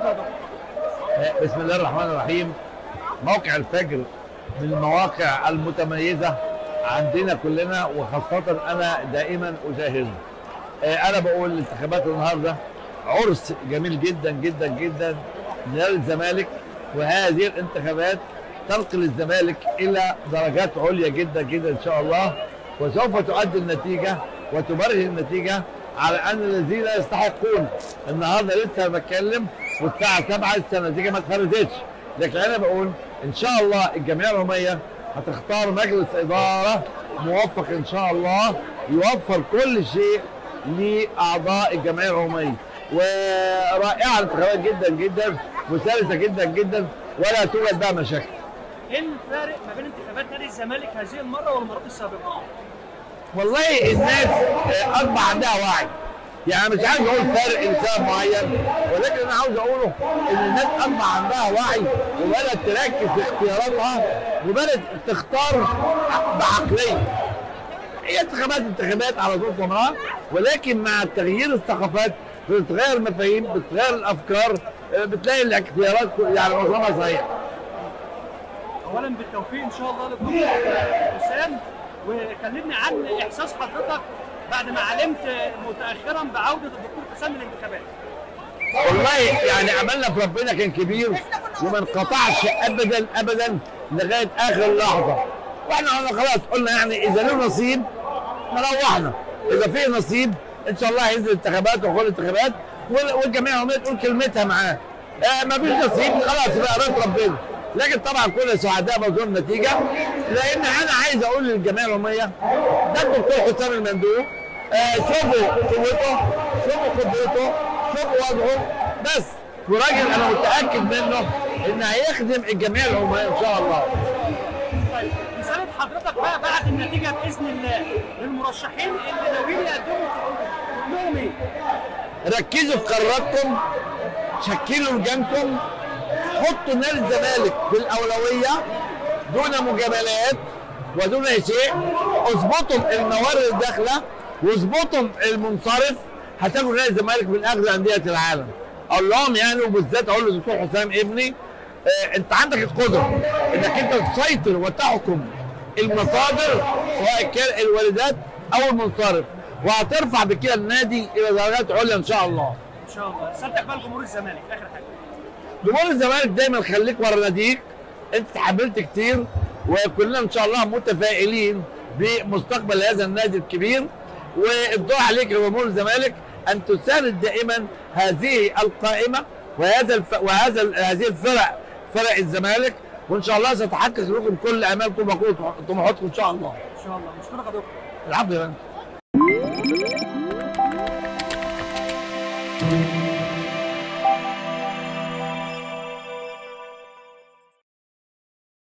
يا دكتور بسم الله الرحمن الرحيم موقع الفجر من المواقع المتميزة عندنا كلنا وخاصة أنا دائما أشاهده أنا بقول الانتخابات النهاردة عرس جميل جدا جدا جدا للزمالك وهذه الانتخابات تنقل الزمالك إلى درجات عليا جدا جدا إن شاء الله وسوف تؤدي النتيجة وتبرهن النتيجة على أن الذين يستحقون النهارده لسه بتكلم والساعة 7 لسه النتيجة ما اتخرجتش لكن أنا بقول إن شاء الله الجمعية العمومية هتختار مجلس إدارة موفق إن شاء الله يوفر كل شيء لأعضاء الجمعية العمومية ورائعة الانتخابات جدا جدا وسلسة جدا جدا ولا توجد بها مشاكل ايه الفارق ما بين انتخابات نادي الزمالك هذه المره والمرات السابقه؟ والله الناس آه، اصبح عندها وعي يعني مش عايز اقول فرق لسبب معين ولكن انا عاوز اقوله ان الناس اصبح عندها وعي وبدات تركز في اختياراتها وبدات تختار بعقليه هي انتخابات انتخابات على طول عمرها ولكن مع تغيير الثقافات بتتغير المفاهيم بتتغير الافكار آه، بتلاقي الاختيارات يعني معظمها صحيحه اولا بالتوفيق ان شاء الله للدكتور حسام وكلمني عن احساس حضرتك بعد ما علمت متاخرا بعوده الدكتور حسام للانتخابات. والله يعني عملنا في ربنا كان كبير وما انقطعش ابدا ابدا لغايه اخر لحظه واحنا قلنا خلاص قلنا يعني اذا له نصيب روحنا اذا في نصيب ان شاء الله هينزل انتخابات وكل انتخابات وال- والجمعيه العموميه تقول كلمتها معاه آه ما فيش نصيب خلاص بقى رضا ربنا لكن طبعا كل سعداء بظهور النتيجه لان انا عايز اقول للجمعيه العموميه ده الدكتور حسام المندوب آه شوفوا قوته شوفوا قدرته شوفوا وضعه بس وراجل انا متاكد منه ان هيخدم الجمعيه العموميه ان شاء الله طيب رساله حضرتك بقى بعد النتيجه باذن الله للمرشحين اللي ناويين يقدموا لهم ايه؟ ركزوا في قراراتكم شكلوا لجانكم حطوا نادي الزمالك في الاولويه دون مجاملات ودون شيء اظبطوا الموارد الداخله واظبطوا المنصرف هتاخدوا نادي الزمالك من اغلى انديه العالم اقول لهم يعني وبالذات اقول للدكتور حسام ابني آه انت عندك القدره انك انت تسيطر وتحكم المصادر سواء كان الواردات او المنصرف وهترفع بكده النادي الى درجات عليا ان شاء الله ان شاء الله رسالتك بقى لجمهور الزمالك اخر حاجه. جمهور الزمالك دايما خليك ورا ناديك انت تحملت كتير وكلنا ان شاء الله متفائلين بمستقبل هذا النادي الكبير والدعاء عليك يا جمهور الزمالك ان تساند دائما هذه القائمه وهذا الف... وهذا ال- هذه الفرق فرق الزمالك وان شاء الله ستحقق لكم كل امالكم وكل طموحاتكم ان شاء الله ان شاء الله مشكورك يا دكتور. العفو يا فندم